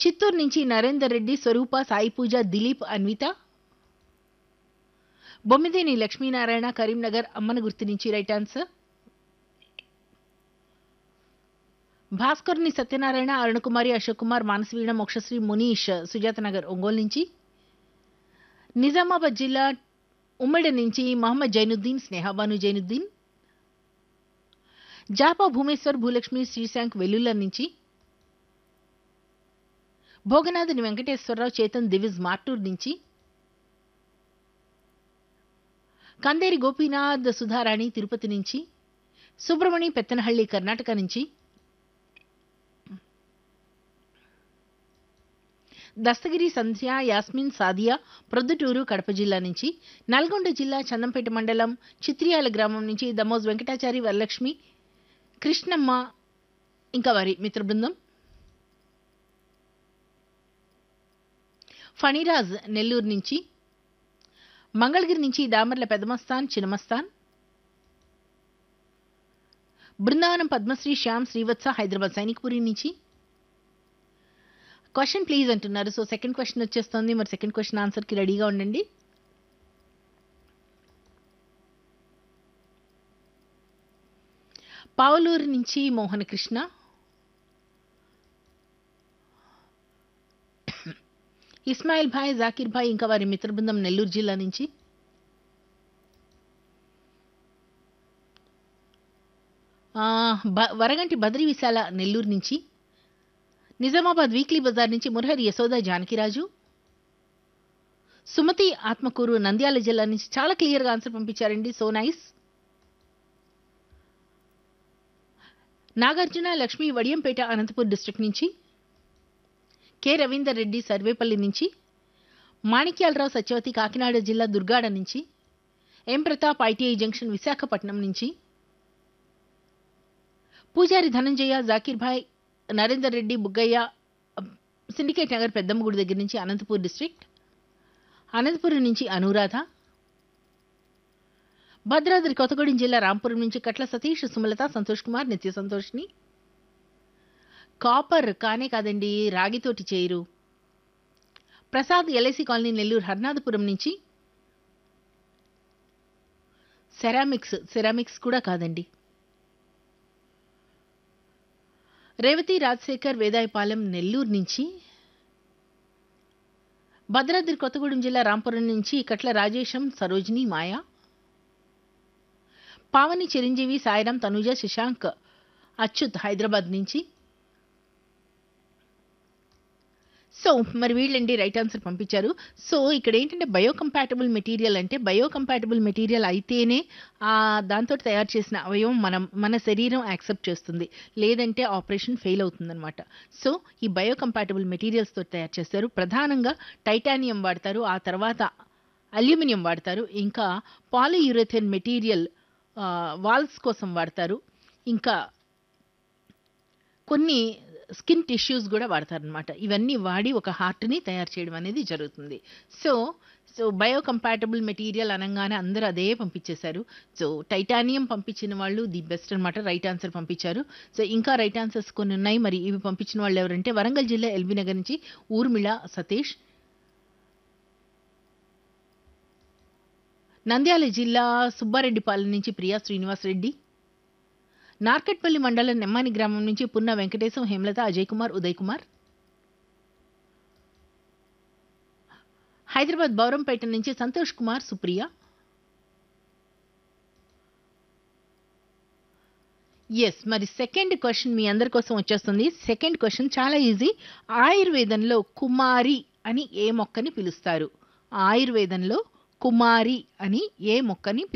చిత్తూరు నుంచి నరేందర్ రెడ్డి స్వరూప సాయి పూజ దిలీప్ అన్విత బొమ్మిదేని లక్ష్మీనారాయణ కరీంనగర్ అమ్మన గుర్తు నుంచి రైట్ ఆన్సర్ భాస్కర్ని సత్యనారాయణ అరుణకుమారి అశోక్ కుమార్ మానసవీణ మోక్షశ్రీ మునీష్ సుజాత నగర్ ఒంగోలు నుంచి నిజామాబాద్ జిల్లా ఉమ్మడి నుంచి మహమ్మద్ జైనుద్దీన్ స్నేహాబాను జైనుద్దీన్ జాపా భూమేశ్వర్ భూలక్ష్మి శ్రీశాంక్ వెల్లుల్ల నుంచి భోగనాథుని వెంకటేశ్వరరావు చేతన్ దివిజ్ మార్టూర్ నుంచి కందేరి గోపీనాథ్ సుధారాణి తిరుపతి నుంచి సుబ్రమణి పెత్తనహಳ್ಳಿ కర్ణాటక నుంచి దస్తగిరి సంధ్య యాస్మిన్ సాదియా ప్రొద్దుటూరు కడప జిల్లా నుంచి నల్గొండ జిల్లా చందంపేట మండలం చిత్రియాల గ్రామం నుంచి దమోజ్ వెంకటాచారి వరలక్ష్మి కృష్ణమ్మ ఇంకా వారి మిత్ర బృందం ఫణిరాజ్ నెల్లూరు నుంచి మంగళగిరి నుంచి దామర్ల పెదమస్తాన్ చినమస్తాన్ బృందావనం పద్మశ్రీ శ్యామ్ శ్రీవత్స హైదరాబాద్ సైనిక్పురి నుంచి క్వశ్చన్ ప్లీజ్ అంటున్నారు సో సెకండ్ క్వశ్చన్ వచ్చేస్తుంది మరి సెకండ్ క్వశ్చన్ ఆన్సర్కి రెడీగా ఉండండి పావులూరు నుంచి మోహన కృష్ణ ఇస్మాయిల్ భాయ్ జాకిర్ భాయ్ ఇంకా వారి మిత్ర బృందం నెల్లూరు జిల్లా నుంచి ఆ, బ- వరగంటి బద్రి విశాల నెల్లూరు నుంచి నిజామాబాద్ వీక్లీ బజార్ నుంచి మురహరి యశోద జానకిరాజు సుమతి ఆత్మకూరు నంద్యాల జిల్లా నుంచి చాలా క్లియర్గా ఆన్సర్ పంపించారండి so nice Nagarjuna Lakshmi Vadiyampeta Anantapur district నుంచి కె రవీందర్ రెడ్డి సర్వేపల్లి నుంచి మాణిక్యాలరావు సత్యవతి కాకినాడ జిల్లా దుర్గాడ నుంచి M Pratap I T I junction Visakhapatnam నుంచి పూజారి ధనంజయ జాకీర్ భాయ్ నరేందర్ రెడ్డి బుగ్గయ్య సిండికేట్ నగర్ పెద్దమ్మగుడి దగ్గర నుంచి అనంతపూర్ డిస్ట్రిక్ట్ అనంతపురం నుంచి అనురాధ భద్రాద్రి కొత్తగూడెం జిల్లా రాంపురం నుంచి కట్ల సతీష్ సుమలత సంతోష్ కుమార్ నిత్య సంతోష్ని కాపర్ కానే కాదండి రాగితోటి చేరు ప్రసాద్ ఎల్ఐసి కాలనీ నెల్లూరు హర్నాథపురం నుంచి సెరామిక్స్ సెరామిక్స్ కూడా కాదండి రేవతి రాజశేఖర్ వేదాయపాలెం నెల్లూరు నుంచి భద్రాద్రి కొత్తగూడెం జిల్లా రాంపురం నుంచి కట్ల రాజేశం సరోజిని మాయ పావని చిరంజీవి సాయిరాం తనుజ శశాంక్ అచ్యుత్ హైదరాబాద్ నుంచి సో మరి వీళ్ళండి రైట్ ఆన్సర్ పంపించారు సో ఇక్కడ ఏంటంటే బయోకంపాటబుల్ మెటీరియల్ అంటే బయోకంపాటబుల్ మెటీరియల్ అయితేనే ఆ దాంతో తయారు చేసిన అవయవం మనం మన శరీరం యాక్సెప్ట్ చేస్తుంది లేదంటే ఆపరేషన్ ఫెయిల్ అవుతుందన్నమాట సో ఈ బయోకంపాటబుల్ మెటీరియల్స్తో తయారు చేస్తారు ప్రధానంగా టైటానియం వాడతారు ఆ తర్వాత అల్యూమినియం వాడతారు ఇంకా పాలియూరథేన్ మెటీరియల్ వాల్స్ కోసం వాడతారు ఇంకా కొన్ని స్కిన్ టిష్యూస్ కూడా వాడతారనమాట ఇవన్నీ వాడి ఒక హార్ట్ని తయారు చేయడం అనేది జరుగుతుంది సో సో బయోకంపాటబుల్ మెటీరియల్ అనగానే అందరూ అదే పంపించేశారు సో టైటానియం పంపించిన వాళ్ళు ది బెస్ట్ అనమాట రైట్ ఆన్సర్ పంపించారు సో ఇంకా రైట్ ఆన్సర్స్ కొన్ని ఉన్నాయి మరి ఇవి పంపించిన వాళ్ళు ఎవరంటే వరంగల్ జిల్లా ఎల్బీ నగర్ నుంచి ఊర్మిళ సతీష్ నంద్యాల జిల్లా సుబ్బారెడ్డిపాలెం నుంచి ప్రియా శ్రీనివాస్ రెడ్డి నార్కట్పల్లి మండలం నెమ్మాని గ్రామం నుంచి పున్న వెంకటేశం హేమలత అజయ్ కుమార్ ఉదయ్ కుమార్ హైదరాబాద్ బౌరంపేట నుంచి సంతోష్ కుమార్ సుప్రియ ఎస్ మరి సెకండ్ క్వశ్చన్ మీ అందరి కోసం వచ్చేస్తుంది సెకండ్ క్వశ్చన్ చాలా ఈజీ ఆయుర్వేదంలో కుమారి అని ఏ మొక్కని పిలుస్తారు ఆయుర్వేదంలో కుమారి అని ఏ మొక్కని